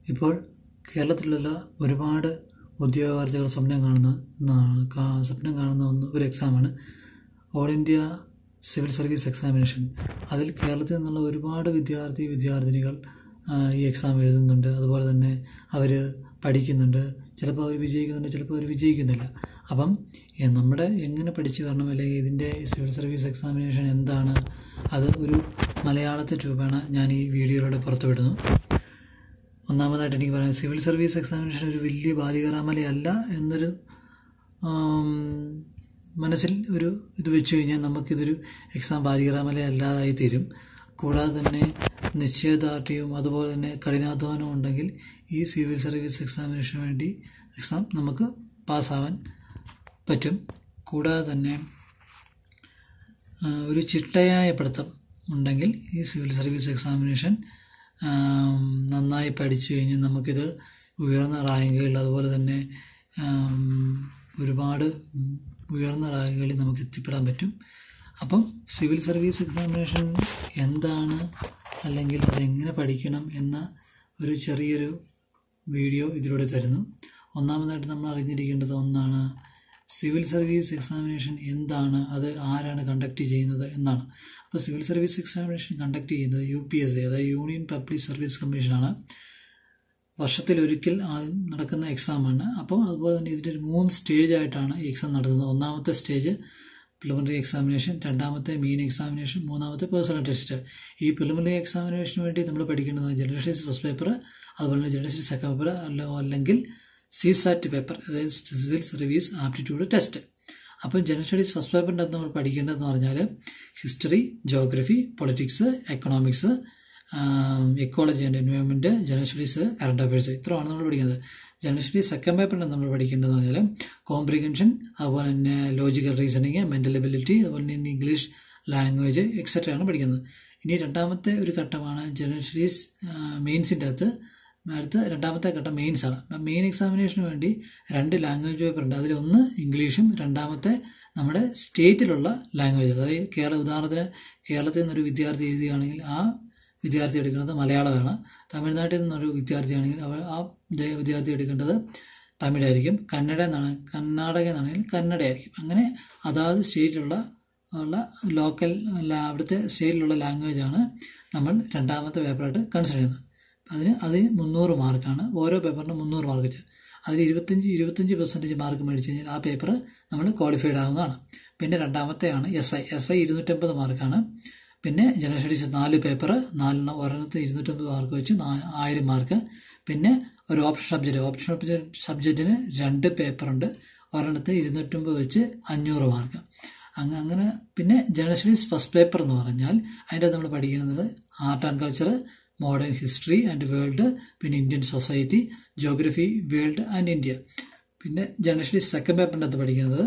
ഇപ്പോൾ കേരളത്തിലുള്ള ഒരുപാട് ഉദ്യോഗാർത്ഥികൾ സ്വപ്നം കാണുന്ന ഒന്നാണ് കാ- സ്വപ്നം കാണുന്ന ഒന്ന് ഒരു എക്സാമാണ് all India civil service examination അതിൽ കേരളത്തിൽ നിന്നുള്ള ഒരുപാട് വിദ്യാർത്ഥി വിദ്യാർത്ഥിനികൾ ആ, ഈ എക്സാം എഴുതുന്നുണ്ട് അതുപോലെ തന്നെ അവർ പഠിക്കുന്നുണ്ട് ചിലപ്പോൾ അവർ വിജയിക്കുന്നുണ്ട് ചിലപ്പോൾ അവർ വിജയിക്കുന്നില്ല അപ്പം എ- നമ്മുടെ എങ്ങനെ പഠിച്ചു വരണം അല്ലെങ്കിൽ ഇതിൻ്റെ സിവിൽ സർവീസ് എക്സാമിനേഷൻ എന്താണ് അത് ഒരു മലയാളത്തിൽ രൂപേണ ഞാൻ ഈ വീഡിയോയിലൂടെ പുറത്തുവിടുന്നു ഒന്നാമതായിട്ട് എനിക്ക് പറയാം സിവിൽ സർവീസ് എക്സാമിനേഷൻ ഒരു വലിയ ബാലികറാമലയല്ല എന്നൊരു ആം, മനസ്സിൽ ഒരു ഇത് വെച്ച് കഴിഞ്ഞാൽ നമുക്കിതൊരു എക്സാം ബാലികറാമല അല്ലാതായി തീരും കൂടാതെ തന്നെ നിശ്ചയദാർഢ്യവും അതുപോലെ തന്നെ കഠിനാധ്വാനവും ഉണ്ടെങ്കിൽ ഈ സിവിൽ സർവീസ് എക്സാമിനേഷന് വേണ്ടി എക്സാം നമുക്ക് പാസ്സാവാൻ പറ്റും കൂടാതെ തന്നെ ആ, ഒരു ചിട്ടയായ പഠിത്തം ഉണ്ടെങ്കിൽ ഈ സിവിൽ സർവീസ് എക്സാമിനേഷൻ ആം, നന്നായി പഠിച്ചു കഴിഞ്ഞാൽ നമുക്കിത് ഉയർന്ന റാങ്കുകൾ അതുപോലെ തന്നെ ആം, ഒരുപാട് ഉയർന്ന റാങ്കുകളിൽ നമുക്ക് എത്തിപ്പെടാൻ പറ്റും അപ്പം സിവിൽ സർവീസ് എക്സാമിനേഷൻ എന്താണ് അല്ലെങ്കിൽ അതെങ്ങനെ പഠിക്കണം എന്ന ഒരു ചെറിയൊരു വീഡിയോ ഇതിലൂടെ തരുന്നു ഒന്നാമതായിട്ട് നമ്മൾ അറിഞ്ഞിരിക്കേണ്ടത് ഒന്നാണ് സിവിൽ സർവീസ് എക്സാമിനേഷൻ എന്താണ് അത് ആരാണ് കണ്ടക്ട് ചെയ്യുന്നത് എന്നാണ് അപ്പോൾ സിവിൽ സർവീസ് എക്സാമിനേഷൻ കണ്ടക്ട് ചെയ്യുന്നത് യു പി എസ് സി അതായത് യൂണിയൻ പബ്ലിക് സർവീസ് കമ്മീഷനാണ് വർഷത്തിലൊരിക്കൽ ആദ്യം നടക്കുന്ന എക്സാമാണ് അപ്പോൾ അതുപോലെ തന്നെ ഇതിൻ്റെ ഒരു മൂന്ന് സ്റ്റേജ് ആയിട്ടാണ് ഈ എക്സാം നടത്തുന്നത് ഒന്നാമത്തെ സ്റ്റേജ് പ്രിലിമിനറി എക്സാമിനേഷൻ രണ്ടാമത്തെ മെയിൻ എക്സാമിനേഷൻ മൂന്നാമത്തെ പേഴ്സണൽ ടെസ്റ്റ് ഈ പ്രിലിമിനറി എക്സാമിനേഷന് വേണ്ടി നമ്മൾ പഠിക്കേണ്ടത് ജനറൽ സ്റ്റഡീസ് ഫസ്റ്റ് പേപ്പർ അതുപോലെ തന്നെ ജനറൽ സ്റ്റഡീസ് സെക്കൻഡ് പേപ്പർ അല്ലെങ്കിൽ സി സാറ്റ് പേപ്പർ അതായത് സിവിൽ സർവീസ് ആപ്റ്റിറ്റ്യൂഡ് ടെസ്റ്റ് അപ്പം ജനറൽ സ്റ്റഡീസ് ഫസ്റ്റ് പേപ്പറിൻ്റെ അകത്ത് നമ്മൾ പഠിക്കേണ്ടതെന്ന് പറഞ്ഞാൽ history geography politics economics ecology and environment general studies current affairs ഇത്രയാണ് നമ്മൾ പഠിക്കുന്നത് ജനറൽ സ്റ്റഡീസ് സെക്കൻഡ് പേപ്പറിൻ്റെ നമ്മൾ പഠിക്കേണ്ടതെന്ന് പറഞ്ഞാൽ കോംപ്രിഹെൻഷൻ അതുപോലെ തന്നെ ലോജിക്കൽ റീസണിങ് മെൻ്റൽ എബിലിറ്റി അതുപോലെ തന്നെ ഇംഗ്ലീഷ് ലാംഗ്വേജ് എക്സെട്ര ആണ് പഠിക്കുന്നത് ഇനി രണ്ടാമത്തെ ഒരു ഘട്ടമാണ് ജനറൽ സ്റ്റഡീസ് മെയിൻസിൻ്റെ അകത്ത് അടുത്ത രണ്ടാമത്തെ ഘട്ടം മെയിൻസ് ആണ് അപ്പം മെയിൻ എക്സാമിനേഷന് വേണ്ടി രണ്ട് ലാംഗ്വേജ് പേപ്പർ ഉണ്ട് അതിലൊന്ന് ഇംഗ്ലീഷും രണ്ടാമത്തെ നമ്മുടെ സ്റ്റേറ്റിലുള്ള ലാംഗ്വേജ് അതായത് കേരള ഉദാഹരണത്തിന് കേരളത്തിൽ നിന്നൊരു വിദ്യാർത്ഥി എഴുതുകയാണെങ്കിൽ ആ വിദ്യാർത്ഥി എടുക്കുന്നത് മലയാളമാണ് തമിഴ്നാട്ടിൽ നിന്നൊരു വിദ്യാർത്ഥിയാണെങ്കിൽ അവർ ആ ദേ- വിദ്യാർത്ഥി എടുക്കേണ്ടത് തമിഴായിരിക്കും കന്നഡ എന്നാണ് കർണാടക എന്നാണെങ്കിൽ കന്നഡയായിരിക്കും അങ്ങനെ അതാത് സ്റ്റേറ്റിലുള്ള ഉള്ള ലോക്കൽ ലാ- അവിടുത്തെ സ്റ്റേറ്റിലുള്ള ലാംഗ്വേജാണ് നമ്മൾ രണ്ടാമത്തെ പേപ്പറായിട്ട് കൺസിഡർ ചെയ്യുന്നത് അതിന് അതിന് മുന്നൂറ് മാർക്കാണ് ഓരോ പേപ്പറിനും മുന്നൂറ് മാർക്ക് വെച്ച് അതിൽ ഇരുപത്തഞ്ച് ഇരുപത്തഞ്ച് പെർസെൻറ്റേജ് മാർക്ക് മേടിച്ച് കഴിഞ്ഞാൽ ആ പേപ്പർ നമ്മൾ ക്വാളിഫൈഡ് ആവുന്നതാണ് പിന്നെ രണ്ടാമത്തെയാണ് എസ് ഐ എസ് ഐ ഇരുന്നൂറ്റമ്പത് മാർക്കാണ് പിന്നെ ജനറൽ സ്റ്റഡീസ് നാല് പേപ്പർ നാലെണ്ണം ഒരെണ്ണത്തിന് ഇരുന്നൂറ്റമ്പത് മാർക്ക് വെച്ച് നാ- ആയിരം മാർക്ക് പിന്നെ ഒരു ഓപ്ഷൻ സബ്ജക്റ്റ് ഓപ്ഷൻ സബ്ജക്റ്റ് സബ്ജക്റ്റിന് രണ്ട് പേപ്പറുണ്ട് ഒരെണ്ണത്തിന് ഇരുന്നൂറ്റമ്പത് വെച്ച് അഞ്ഞൂറ് മാർക്ക് അങ്ങ് അങ്ങനെ പിന്നെ ജനറൽ സ്റ്റഡീസ് ഫസ്റ്റ് പേപ്പർ എന്ന് പറഞ്ഞാൽ അതിൻ്റെ നമ്മൾ പഠിക്കുന്നത് art and culture modern history and world പിന്നെ Indian society geography world and India പിന്നെ ജനറൽ സ്റ്റഡീസ് സെക്കൻഡ് പേപ്പറിൻ്റെ അകത്ത് പഠിക്കുന്നത്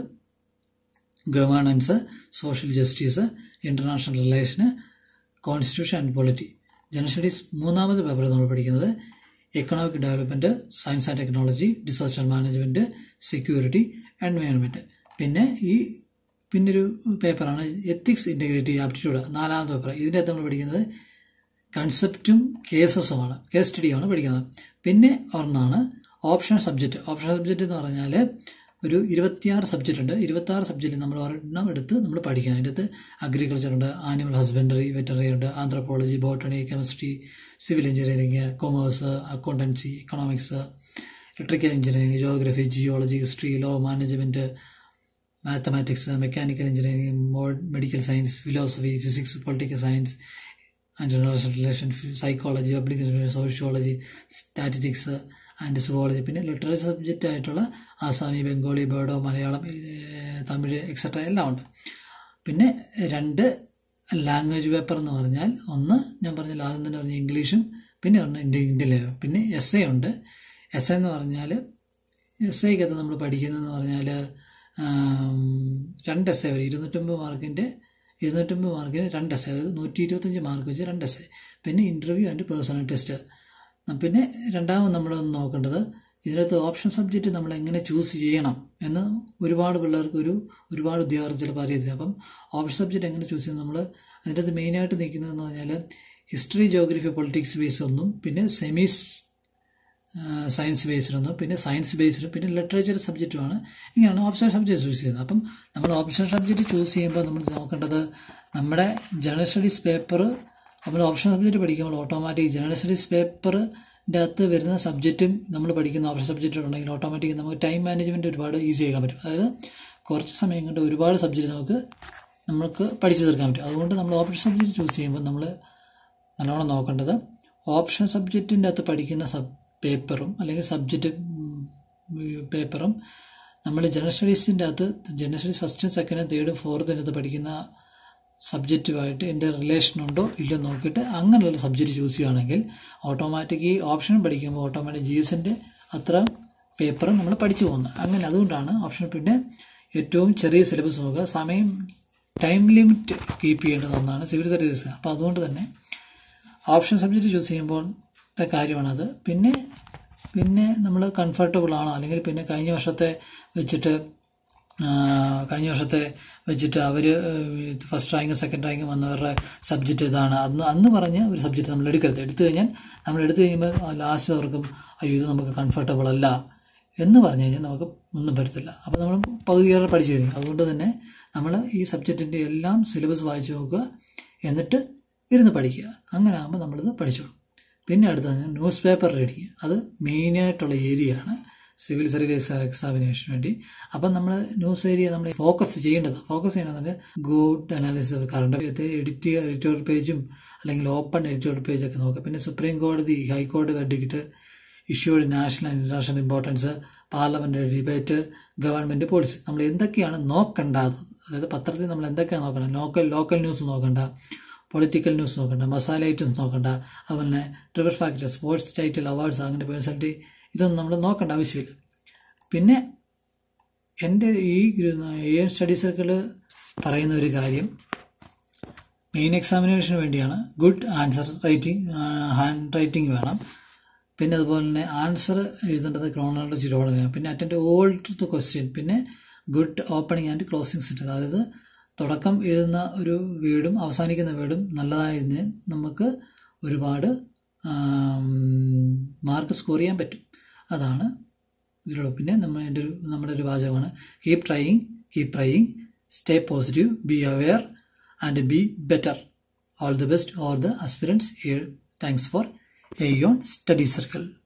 ഗവേണൻസ് സോഷ്യൽ ജസ്റ്റിസ് ഇൻ്റർനാഷണൽ റിലേഷന് constitution and polity general studies മൂന്നാമത്തെ പേപ്പർ നമ്മൾ പഠിക്കുന്നത് economic development science and technology disaster management security environment പിന്നെ ഈ പിന്നൊരു പേപ്പറാണ് എത്തിക്സ് ഇൻറ്റഗ്രിറ്റി ആപ്റ്റിറ്റ്യൂഡ് നാലാമത്തെ പേപ്പർ ഇതിൻ്റെ അകത്ത് നമ്മൾ പഠിക്കുന്നത് കൺസെപ്റ്റും കേസസുമാണ് കേസ് സ്റ്റഡിയാണ് പഠിക്കുന്നത് പിന്നെ ഒരെണ്ണമാണ് ഓപ്ഷൻ സബ്ജക്റ്റ് ഓപ്ഷൻ സബ്ജക്റ്റ് എന്ന് പറഞ്ഞാൽ ഒരു ഇരുപത്തിയാറ് സബ്ജക്റ്റ് ഉണ്ട് ഇരുപത്താറ് സബ്ജക്റ്റ് നമ്മൾ ഒരെണ്ണം എടുത്ത് നമ്മൾ പഠിക്കണം അതിൻ്റെ അകത്ത് അഗ്രികൾച്ചർ ഉണ്ട് ആനിമൽ ഹസ്ബൻഡറി വെറ്ററിനറി ഉണ്ട് anthropology botany chemistry civil engineering commerce accountancy economics electrical engineering geography geology history law management mathematics mechanical engineering medical science philosophy physics political science and international relation psychology public sociology statistics and zoology പിന്നെ literature subject ആയിട്ടുള്ള Assamese Bengali Bodo Malayalam uh, Tamil et cetera എല്ലാം ഉണ്ട് പിന്നെ രണ്ട് language paper എന്ന് പറഞ്ഞാൽ ഒന്ന് ഞാൻ പറഞ്ഞില്ല ആദ്യം തന്നെ പറഞ്ഞ ഇംഗ്ലീഷും പിന്നെ ഒന്ന് ഇന്ത്യ ഇന്ത്യയിലെ പിന്നെ എസ് എ ഉണ്ട് എസ് എ എന്ന് പറഞ്ഞാൽ എസ് ഐക്കകത്ത് നമ്മൾ പഠിക്കുന്നതെന്ന് പറഞ്ഞാൽ ആം, രണ്ട് എസ് എ വരും ഇരുന്നൂറ്റമ്പത് മാർക്കിൻ്റെ ഇരുന്നൂറ്റമ്പത് മാർക്കിന് രണ്ട് എസ് എ അതായത് നൂറ്റി ഇരുപത്തഞ്ച് മാർക്ക് വെച്ച് രണ്ട് എസ് എ പിന്നെ ഇൻ്റർവ്യൂ ആൻഡ് പേഴ്സണൽ ടെസ്റ്റ് പിന്നെ രണ്ടാമത് നമ്മൾ നോക്കേണ്ടത് ഇതിനകത്ത് ഓപ്ഷൻ സബ്ജക്റ്റ് നമ്മൾ എങ്ങനെ ചൂസ് ചെയ്യണം എന്ന് ഒരുപാട് പിള്ളേർക്ക് ഒരു ഒരുപാട് ഉദ്യോഗാർത്ഥി ചിലപ്പോൾ അറിയത്തില്ല അപ്പം ഓപ്ഷൻ സബ്ജക്റ്റ് എങ്ങനെ ചൂസ് ചെയ്യുന്നത് നമ്മൾ അതിൻ്റെ അകത്ത് മെയിനായിട്ട് നിൽക്കുന്നതെന്ന് പറഞ്ഞാൽ ഹിസ്റ്ററി ജോഗ്രഫി പൊളിറ്റിക്സ് ബേസ് ഒന്നും പിന്നെ സെമീസ് സയൻസ് ബേസ്ഡ് ഒന്ന് പിന്നെ സയൻസ് ബേസ്ഡ് പിന്നെ ലിറ്ററേച്ചർ സബ്ജക്റ്റുമാണ് ഇങ്ങനെയാണ് ഓപ്ഷണൽ സബ്ജക്റ്റ് ചൂസ് ചെയ്യുന്നത് അപ്പം നമ്മൾ ഓപ്ഷണൽ സബ്ജക്റ്റ് ചൂസ് ചെയ്യുമ്പോൾ നമ്മൾ നോക്കേണ്ടത് നമ്മുടെ ജനറൽ സ്റ്റഡീസ് പേപ്പർ നമ്മൾ ഓപ്ഷണൽ സബ്ജക്റ്റ് പഠിക്കുമ്പോൾ ഓട്ടോമാറ്റിക് ജനറൽ സ്റ്റഡീസ് പേപ്പറിൻ്റെ അകത്ത് വരുന്ന സബ്ജക്റ്റും നമ്മൾ പഠിക്കുന്ന ഓപ്ഷൻ സബ്ജക്റ്റ് ഉണ്ടെങ്കിൽ ഓട്ടോമാറ്റിക് നമുക്ക് ടൈം മാനേജ്മെൻറ്റ് ഒരുപാട് ഈസി ആക്കാൻ പറ്റും അതായത് കുറച്ച് സമയം കൊണ്ട് ഒരുപാട് സബ്ജക്റ്റ് നമുക്ക് നമുക്ക് പഠിച്ചു തീർക്കാൻ പറ്റും അതുകൊണ്ട് നമ്മൾ ഓപ്ഷൻ സബ്ജക്റ്റ് ചൂസ് ചെയ്യുമ്പോൾ നമ്മൾ നല്ലോണം നോക്കേണ്ടത് ഓപ്ഷൻ സബ്ജക്റ്റിൻ്റെ അകത്ത് പഠിക്കുന്ന സബ് പേപ്പറും അല്ലെങ്കിൽ സബ്ജക്റ്റ് പേപ്പറും നമ്മൾ ജനറൽ സ്റ്റഡീസിൻ്റെ അകത്ത് ജനറൽ സ്റ്റഡീസ് ഫസ്റ്റും സെക്കൻഡും തേർഡും ഫോർത്തിനകത്ത് പഠിക്കുന്ന സബ്ജക്റ്റുമായിട്ട് എൻ്റെ റിലേഷൻ ഉണ്ടോ ഇല്ലയോ നോക്കിയിട്ട് അങ്ങനെയുള്ള സബ്ജക്റ്റ് ചൂസ് ചെയ്യുകയാണെങ്കിൽ ഓട്ടോമാറ്റിക് ഈ ഓപ്ഷൻ പഠിക്കുമ്പോൾ ഓട്ടോമാറ്റിക് ജി എസിൻ്റെ അത്ര പേപ്പറും നമ്മൾ പഠിച്ചു പോകുന്നത് അങ്ങനെ അതുകൊണ്ടാണ് ഓപ്ഷൻ പിന്നെ ഏറ്റവും ചെറിയ സിലബസ് നോക്കുക സമയം ടൈം ലിമിറ്റ് കീപ്പ് ചെയ്യേണ്ടത് ഒന്നാണ് സിവിൽ സർവീസ് അപ്പോൾ അതുകൊണ്ട് തന്നെ ഓപ്ഷൻ സബ്ജക്റ്റ് ചൂസ് ചെയ്യുമ്പോഴത്തെ കാര്യമാണത് പിന്നെ പിന്നെ നമ്മൾ കംഫർട്ടബിൾ ആണോ അല്ലെങ്കിൽ പിന്നെ കഴിഞ്ഞ വർഷത്തെ വെച്ചിട്ട് കഴിഞ്ഞ വർഷത്തെ വെച്ചിട്ട് അവർ ഫസ്റ്റ് റാങ്കും സെക്കൻഡ് റാങ്കും വന്നവരുടെ സബ്ജക്റ്റ് ഇതാണ് അന്ന് അന്ന് പറഞ്ഞ ഒരു സബ്ജക്റ്റ് നമ്മൾ എടുക്കരുത് എടുത്തു കഴിഞ്ഞാൽ നമ്മൾ എടുത്തു കഴിയുമ്പോൾ ലാസ്റ്റ് അവർക്കും അയ്യോ ഇത് നമുക്ക് കംഫർട്ടബിൾ അല്ല എന്ന് പറഞ്ഞു കഴിഞ്ഞാൽ നമുക്ക് ഒന്നും പറ്റത്തില്ല അപ്പോൾ നമ്മൾ പകുതിയേറെ പഠിച്ചു കഴിഞ്ഞു അതുകൊണ്ട് തന്നെ നമ്മൾ ഈ സബ്ജക്റ്റിൻ്റെ എല്ലാം സിലബസ് വായിച്ചു നോക്കുക എന്നിട്ട് ഇരുന്ന് പഠിക്കുക അങ്ങനെ ആകുമ്പോൾ നമ്മളിത് പഠിച്ചോളും പിന്നെ അടുത്തത് ന്യൂസ് പേപ്പർ റീഡിങ് അത് മെയിനായിട്ടുള്ള ഏരിയയാണ് സിവിൽ സർവീസ് എക്സാമിനേഷന് വേണ്ടി അപ്പം നമ്മൾ ന്യൂസ് ഏരിയ നമ്മൾ ഫോക്കസ് ചെയ്യേണ്ടത് ഫോക്കസ് ചെയ്യണമെന്ന് good analysis current edit editorial പേജും അല്ലെങ്കിൽ ഓപ്പൺ എഡിറ്റോറിയൽ പേജൊക്കെ നോക്കുക പിന്നെ സുപ്രീം കോടതി ഹൈക്കോടതി verdict issued national and international importance parliament debate government policy നമ്മൾ എന്തൊക്കെയാണ് നോക്കേണ്ടത് അതായത് പത്രത്തിൽ നമ്മൾ എന്തൊക്കെയാണ് നോക്കേണ്ടത് ലോക്കൽ ലോക്കൽ ന്യൂസ് നോക്കണ്ട പൊളിറ്റിക്കൽ ന്യൂസ് നോക്കണ്ട മസാല ഐറ്റംസ് നോക്കണ്ട അതുപോലെ തന്നെ trivia factor sports title awards അങ്ങനെ പേഴ്സണാലിറ്റി ഇതൊന്നും നമ്മൾ നോക്കേണ്ട ആവശ്യമില്ല പിന്നെ എൻ്റെ ഈ എ സ്റ്റഡി സർക്കിൾ പറയുന്ന ഒരു കാര്യം മെയിൻ എക്സാമിനേഷന് വേണ്ടിയാണ് good answer writing handwriting വേണം പിന്നെ അതുപോലെ തന്നെ ആൻസർ എഴുതേണ്ടത് ക്രോണോളജിയിലൂടെ വേണം പിന്നെ അറ്റൻഡ് ഓൾ ദ ക്വസ്റ്റ്യൻ പിന്നെ good opening and closing set അതായത് തുടക്കം എഴുതുന്ന ഒരു വീടും അവസാനിക്കുന്ന വീടും നല്ലതായിരുന്നേ നമുക്ക് ഒരുപാട് മാർക്ക് സ്കോർ ചെയ്യാൻ പറ്റും അതാണ് ഇതിലുള്ള പിന്നെ നമ്മൾ എൻ്റെ ഒരു നമ്മുടെ ഒരു വാചകമാണ് keep trying keep trying stay positive be aware and be better all the best or the aspirants thanks for Aeon study circle